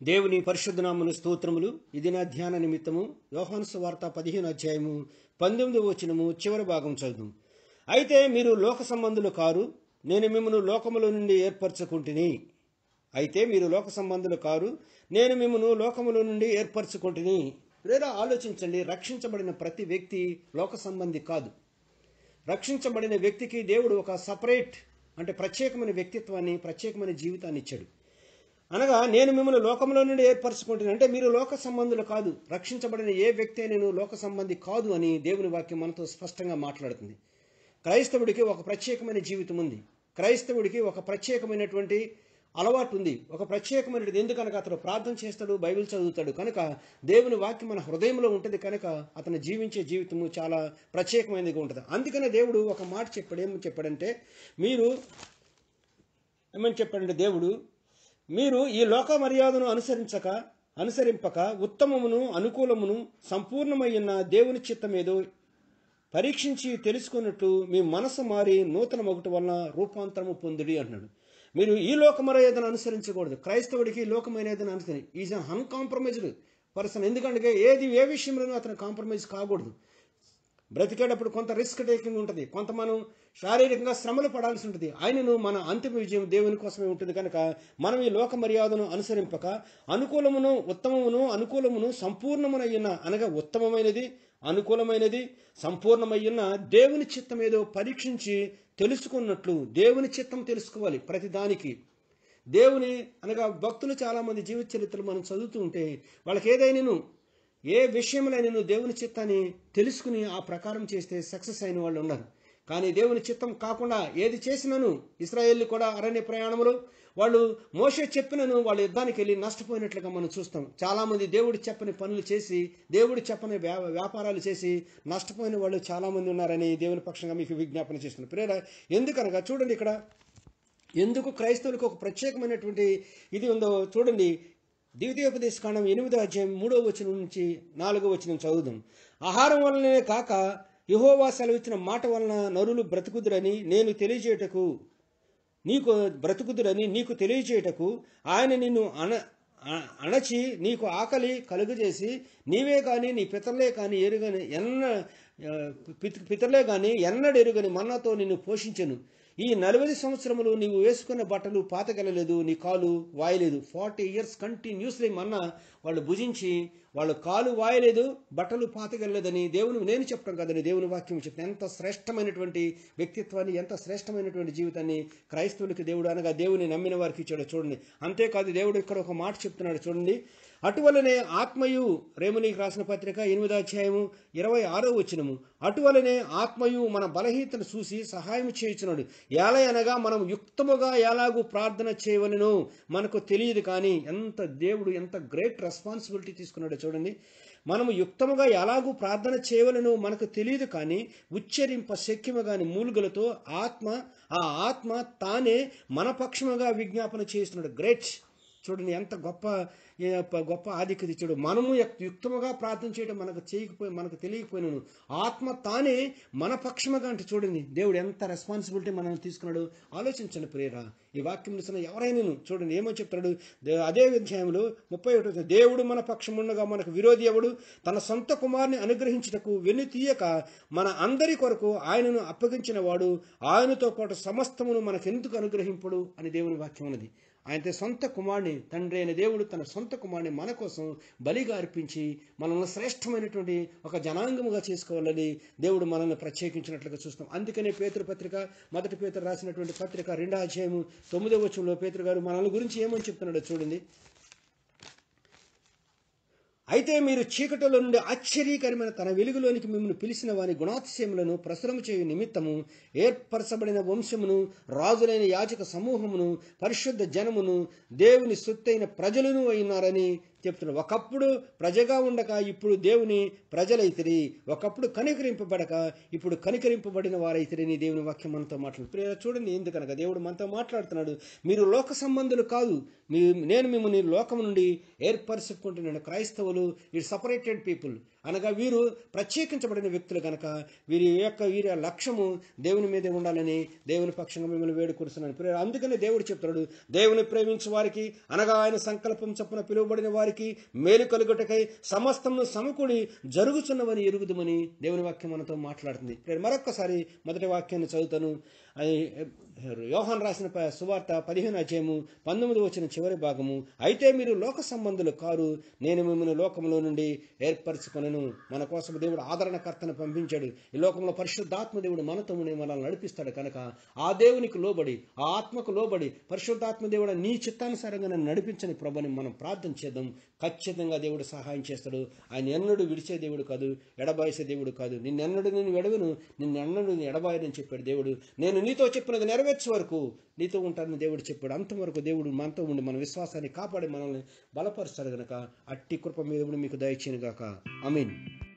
దేవుని పరిశుద్ధనామను స్తోత్రములు ఇది నా ధ్యాన నిమిత్తము యోహాను వార్త పదిహేను అధ్యాయము పంతొమ్మిది వచనము చివరి భాగం చదువు అయితే మీరు లోక సంబంధులు కారు నేను మిమ్మల్ని లోకములో నుండి ఏర్పరచుకుంటుని అయితే మీరు లోక సంబంధులు కారు నేను మిమ్మల్ని లోకములో నుండి ఏర్పరచుకుంటుని లేదా ఆలోచించండి రక్షించబడిన ప్రతి వ్యక్తి లోక సంబంధి కాదు రక్షించబడిన వ్యక్తికి దేవుడు ఒక సపరేట్ అంటే ప్రత్యేకమైన వ్యక్తిత్వాన్ని ప్రత్యేకమైన జీవితాన్ని ఇచ్చాడు అనగా నేను మిమ్మల్ని లోకంలో నుండి ఏర్పరచుకుంటున్నాను అంటే మీరు లోక సంబంధులు కాదు రక్షించబడిన ఏ వ్యక్తి నేను లోక సంబంధి కాదు అని దేవుని వాక్యం మనతో స్పష్టంగా మాట్లాడుతుంది క్రైస్తవుడికి ఒక ప్రత్యేకమైన జీవితం ఉంది క్రైస్తవుడికి ఒక ప్రత్యేకమైనటువంటి అలవాటు ఉంది ఒక ప్రత్యేకమైనది ఎందుకనగా అతను ప్రార్థన చేస్తాడు బైబిల్ చదువుతాడు కనుక దేవుని వాక్యం మన హృదయంలో ఉంటుంది కనుక అతను జీవించే జీవితము చాలా ప్రత్యేకమైనదిగా ఉంటుంది అందుకనే దేవుడు ఒక మాట చెప్పాడు ఏమని చెప్పాడంటే మీరు ఏమని చెప్పాడంటే దేవుడు మీరు ఈ లోక మర్యాదను అనుసరించక అనుసరింపక ఉత్తమమును అనుకూలమును సంపూర్ణమైన దేవుని చిత్తమేదో పరీక్షించి తెలుసుకున్నట్టు మీ మనసు మారి నూతన మొగటి వలన రూపాంతరము పొందుడి అంటున్నాడు మీరు ఈ లోకమర్యాదను అనుసరించకూడదు క్రైస్తవుడికి ఈ లోకమైనదని అనుసరి ఈజ్ అన్కాంప్రమైజ్డ్ పర్సన్ ఎందుకంటే ఏది ఏ విషయంలోనూ అతను కాంప్రమైజ్ కాకూడదు బ్రతికేటప్పుడు కొంత రిస్క్ టేకింగ్ ఉంటుంది కొంత మనం శారీరకంగా శ్రమలు పడాల్సి ఉంటుంది ఆయనను మన అంతిమ విజయం దేవుని కోసమే ఉంటుంది కనుక మనం ఈ లోక మర్యాదను అనుసరింపక అనుకూలమును ఉత్తమమును అనుకూలమును సంపూర్ణమునయ్యున్న అనగా ఉత్తమమైనది అనుకూలమైనది సంపూర్ణమయ్యున్న దేవుని చిత్తం ఏదో పరీక్షించి తెలుసుకున్నట్లు దేవుని చిత్తం తెలుసుకోవాలి ప్రతిదానికి దేవుని అనగా భక్తులు చాలామంది జీవిత చరిత్రలు మనం చదువుతూ ఉంటే వాళ్ళకి ఏదైనాను ఏ విషయంలో దేవుని చిత్తాన్ని తెలుసుకుని ఆ ప్రకారం చేస్తే సక్సెస్ అయిన వాళ్ళు ఉన్నారు కానీ దేవుని చిత్తం కాకుండా ఏది చేసినను ఇస్రాయేల్ కూడా అరణ్య ప్రయాణములు వాళ్ళు మోసే చెప్పినను వాళ్ళు యుద్ధానికి వెళ్ళి నష్టపోయినట్లుగా మనం చూస్తాం చాలామంది దేవుడు చెప్పని పనులు చేసి దేవుడు చెప్పని వ్యాపారాలు చేసి నష్టపోయిన వాళ్ళు చాలామంది ఉన్నారని దేవుని పక్షంగా మీకు విజ్ఞాపన చేస్తున్నాను ప్రేర ఎందుకనగా చూడండి ఇక్కడ ఎందుకు క్రైస్తవులకు ఒక ప్రత్యేకమైనటువంటి ఇది ఉందో చూడండి ద్వితీయోపదేశ కాండం ఎనిమిదో అధ్యాయం మూడో వచనం నుంచి నాలుగో వచనం చదువుదాం ఆహారం వలనే కాక యహోవా సెలవిచ్చిన మాట వలన నరులు బ్రతుకుదురని నేను తెలియజేయటకు నీకు బ్రతుకుదురని నీకు తెలియజేయటకు ఆయన నిన్ను అణ అణచి నీకు ఆకలి కలుగజేసి నీవే కానీ నీ పితరులే కానీ ఎరుగని ఎన్న పితరులే కానీ ఎన్నడెరుగని మన్నతో నిన్ను పోషించను ఈ నలభై సంవత్సరములు నీవు వేసుకున్న బట్టలు పాతకెళ్ళలేదు నీ కాలు వాయలేదు ఫార్టీ ఇయర్స్ కంటిన్యూస్లీ మన్న వాళ్ళు భుజించి వాళ్ళు కాలు వాయలేదు బట్టలు పాతకెళ్ళలేదని దేవుని నేను చెప్పడం కదని దేవుని వాక్యం చెప్తాను ఎంత శ్రేష్టమైనటువంటి వ్యక్తిత్వాన్ని ఎంత శ్రేష్టమైనటువంటి జీవితాన్ని క్రైస్తవులకి దేవుడు అనగా దేవుని నమ్మిన వారికి ఇచ్చాడు చూడండి అంతేకాదు దేవుడు ఇక్కడ ఒక మాట చెప్తున్నాడు చూడండి అటువలనే ఆత్మయు రేమునికి రాసిన పత్రిక ఎనిమిదో అధ్యాయము ఇరవై ఆరో వచ్చినము అటువలనే ఆత్మయు మన బలహీనతను చూసి సహాయం చేయుచున్నాడు ఎలా అనగా మనం యుక్తముగా ఎలాగూ ప్రార్థన చేయవలను మనకు తెలియదు కానీ ఎంత దేవుడు ఎంత గ్రేట్ రెస్పాన్సిబిలిటీ తీసుకున్నాడో చూడండి మనము యుక్తముగా ఎలాగూ ప్రార్థన చేయవలను మనకు తెలియదు కానీ ఉచ్చరింప శక్యము కాని మూలుగులతో ఆత్మ ఆ ఆత్మ తానే మన పక్షముగా విజ్ఞాపన చేస్తున్నాడు గ్రేట్ చూడండి ఎంత గొప్ప గొప్ప ఆధిక్యత ఇచ్చాడు మనము యుక్తముగా ప్రార్థన చేయడం మనకు చేయకపోయి మనకు తెలియకపోయినాను ఆత్మ తానే మన పక్షముగా అంటే చూడండి దేవుడు ఎంత రెస్పాన్సిబిలిటీ మనల్ని తీసుకున్నాడు ఆలోచించండి ప్రేరా ఈ వాక్యం చూసిన ఎవరైనా చూడండి ఏమో చెప్తాడు అదే అధ్యాయంలో ముప్పై ఒకటి దేవుడు మన పక్షముండగా మనకు విరోధి ఎవడు తన సొంత కుమారుని అనుగ్రహించుటకు వెన్ను తీయక మన అందరి కొరకు ఆయనను అప్పగించిన వాడు ఆయనతో పాటు సమస్తమును మనకెందుకు అనుగ్రహింపడు అని దేవుని వాక్యం ఉన్నది ఆయన సొంత కుమారుని తండ్రి అయిన దేవుడు తన సొంత కుమారుని మన కోసం బలిగా అర్పించి మనల్ని శ్రేష్టమైనటువంటి ఒక జనాంగముగా చేసుకోవాలని దేవుడు మనల్ని ప్రత్యేకించినట్లుగా చూస్తాం అందుకనే పేతృ పత్రిక మొదటి పేతురు రాసినటువంటి పత్రిక రెండో అధ్యాయము తొమ్మిదో వచ్చంలో పేతురు గారు మనల్ని గురించి ఏమని చెప్తున్నాడో చూడండి అయితే మీరు చీకటిలో నుండి ఆశ్చర్యకరమైన తన వెలుగులోనికి మిమ్మల్ని పిలిచిన వారి గుణాతిశయములను ప్రసురము చేయు నిమిత్తము ఏర్పరచబడిన వంశమును రాజులైన యాచక సమూహమును పరిశుద్ధ జనమును దేవుని సొత్తైన ప్రజలను అయినారని చెప్తున్నాడు ఒకప్పుడు ప్రజగా ఉండక ఇప్పుడు దేవుని ప్రజలైతిరి ఒకప్పుడు కనికరింపబడక ఇప్పుడు కనికరింపబడిన వారైతిరని దేవుని వాక్యం మనతో మాట్లాడు చూడండి ఎందుకనగా దేవుడు మనతో మాట్లాడుతున్నాడు మీరు లోక సంబంధులు కాదు మీ నేను మిమ్మల్ని లోకం నుండి ఏర్పరచుకుంటున్నాను క్రైస్తవులు ఇట్ సపరేటెడ్ పీపుల్ అనగా వీరు ప్రత్యేకించబడిన వ్యక్తులు గనక వీరి యొక్క వీరి లక్ష్యము దేవుని మీదే ఉండాలని దేవుని పక్షంగా మిమ్మల్ని వేడుకొరుస్తున్నాను ప్రియులారా, అందుకనే దేవుడు చెప్తున్నాడు దేవుని ప్రేమించే వారికి అనగా ఆయన సంకల్పం చొప్పున పిలువబడిన వారికి మేలు కలుగుటకై సమస్తము సమకూడి జరుగుతున్నవని ఎరుగుదమని దేవుని వాక్యం మనతో మాట్లాడుతుంది ప్రియులారా, మరొక్కసారి మొదటి వాక్యాన్ని చదువుతాను అది యోహాన్ రాసిన ప- సువార్త పదిహేను అధ్యాయము పంతొమ్మిది వచ్చిన చివరి భాగము అయితే మీరు లోక సంబంధులు కారు నేను మిమ్మల్ని లోకంలో నుండి ఏర్పరచుకొనను మన కోసం దేవుడు ఆదరణకర్తను పంపించాడు ఈ లోకంలో పరిశుద్ధాత్మ దేవుడు మనతో ఉండి మనల్ని నడిపిస్తాడు కనుక ఆ దేవునికి లోబడి ఆ ఆత్మకు లోబడి పరిశుద్ధాత్మ దేవుడు నీ చిత్తానుసారంగా నన్ను నడిపించని ప్రభుని మనం ప్రార్థన చేద్దాం ఖచ్చితంగా దేవుడు సహాయం చేస్తాడు ఆయన ఎన్నడూ విడిచే దేవుడు కాదు ఎడబాయిసే దేవుడు కాదు నిన్నెన్నడు నేను ఎడవను నిన్నెన్నడు నేను ఎడబాయనని చెప్పాడు దేవుడు నేను నీతో చెప్పినది నెరవేర్చే వరకు నీతో ఉంటానని దేవుడు చెప్పాడు అంతవరకు దేవుడు మనతో ఉండి మన విశ్వాసాన్ని కాపాడి మనల్ని బలపరుస్తాడు గనక అట్టి కృప మీద మీకు దయచేయను గాక అమీన్